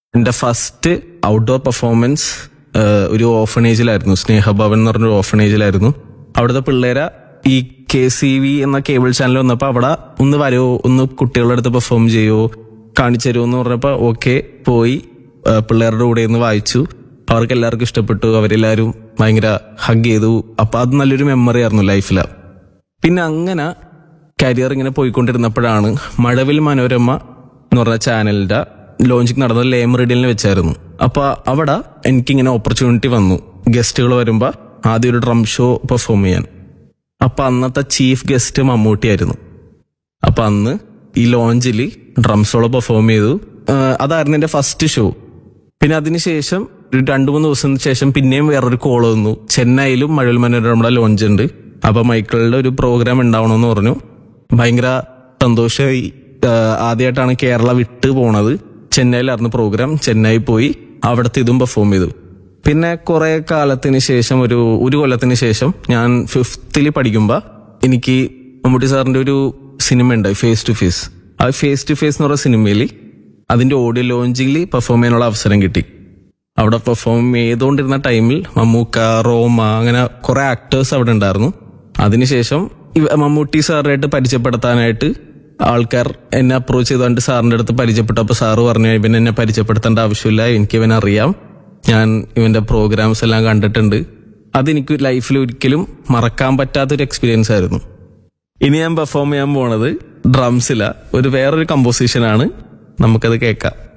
എന്റെ first outdoor performance ഒരു ഓഫണേജിലായിരുന്നു സ്നേഹഭവൻ എന്ന് പറഞ്ഞൊരു ഓഫണേജിലായിരുന്നു അവിടുത്തെ പിള്ളേരെ ഈ കെ സി വി എന്ന കേബിൾ ചാനൽ വന്നപ്പോൾ അവിടെ ഒന്ന് വരുമോ ഒന്ന് കുട്ടികളുടെ അടുത്ത് പെർഫോം ചെയ്യുമോ കാണിച്ചു തരുമോ എന്ന് പറഞ്ഞപ്പോൾ ഓക്കെ പോയി ആ, പിള്ളേരുടെ കൂടെ നിന്ന് വായിച്ചു അവർക്ക് എല്ലാവർക്കും ഇഷ്ടപ്പെട്ടു അവരെല്ലാവരും ഭയങ്കര ഹഗ് ചെയ്തു അപ്പൊ അത് നല്ലൊരു മെമ്മറി ആയിരുന്നു ലൈഫിൽ പിന്നെ അങ്ങനെ കരിയർ ഇങ്ങനെ പോയിക്കൊണ്ടിരുന്നപ്പോഴാണ് മഴവിൽ മനോരമ എന്ന് പറഞ്ഞ ചാനലിന്റെ ലോഞ്ചിങ് നടന്നത് ലേമറിഡിലിന് വെച്ചായിരുന്നു അപ്പൊ അവിടെ എനിക്കിങ്ങനെ ഓപ്പർച്യൂണിറ്റി വന്നു ഗസ്റ്റുകൾ വരുമ്പോ ആദ്യം ഒരു ഡ്രം ഷോ പെർഫോം ചെയ്യാൻ അപ്പൊ അന്നത്തെ ചീഫ് ഗസ്റ്റ് മമ്മൂട്ടിയായിരുന്നു അപ്പൊ അന്ന് ഈ ലോഞ്ചിൽ ഡ്രംസോളോ പെർഫോം ചെയ്തു ആ, അതായിരുന്നു എന്റെ ഫസ്റ്റ് ഷോ പിന്നെ അതിനുശേഷം ഒരു രണ്ടു മൂന്ന് ദിവസത്തിന് ശേഷം പിന്നെയും വേറൊരു കോൾ വന്നു ചെന്നൈയിലും മഴവിൽ മനോരമയുടെ ലോഞ്ച് ഉണ്ട് അപ്പൊ മൈക്കിളിന്റെ ഒരു പ്രോഗ്രാം ഉണ്ടാവണമെന്ന് പറഞ്ഞു ഭയങ്കര സന്തോഷമായി ആ, ആദ്യമായിട്ടാണ് കേരള വിട്ട് പോണത് ചെന്നൈയിലായിരുന്നു പ്രോഗ്രാം ചെന്നൈ പോയി അവിടുത്തെ ഇതും പെർഫോം ചെയ്തു പിന്നെ കുറെ കാലത്തിന് ശേഷം ഒരു ഒരു കൊല്ലത്തിന് ശേഷം ഞാൻ ഫിഫ്തിൽ പഠിക്കുമ്പോൾ എനിക്ക് മമ്മൂട്ടി സാറിന്റെ ഒരു സിനിമ ഉണ്ട് ഫേസ് ടു ഫേസ് ആ ഫേസ് ടു ഫേസ് എന്ന് പറയുന്ന സിനിമയിൽ അതിന്റെ ഓഡിയോ ലോഞ്ചിൽ പെർഫോം ചെയ്യാനുള്ള അവസരം കിട്ടി അവിടെ പെർഫോം ചെയ്തുകൊണ്ടിരുന്ന ടൈമിൽ മമ്മൂക്ക റോമ അങ്ങനെ കുറെ ആക്ടേഴ്സ് അവിടെ ഉണ്ടായിരുന്നു അതിനുശേഷം ഇവ- മമ്മൂട്ടി സാറായിട്ട് പരിചയപ്പെടുത്താനായിട്ട് ആൾക്കാർ എന്നെ അപ്രോച്ച് ചെയ്തുകൊണ്ട് സാറിന്റെ അടുത്ത് പരിചയപ്പെട്ടപ്പോൾ സാറ് പറഞ്ഞു ഇവൻ എന്നെ പരിചയപ്പെടുത്തേണ്ട ആവശ്യമില്ല എനിക്ക് ഇവൻ അറിയാം ഞാൻ ഇവന്റെ പ്രോഗ്രാംസ് എല്ലാം കണ്ടിട്ടുണ്ട് അതെനിക്ക് ലൈഫിൽ ഒരിക്കലും മറക്കാൻ പറ്റാത്തൊരു എക്സ്പീരിയൻസ് ആയിരുന്നു ഇനി ഞാൻ പെർഫോം ചെയ്യാൻ പോണത് ഡ്രംസില ഒരു വേറൊരു കമ്പോസിഷനാണ് നമുക്കത് കേൾക്കാം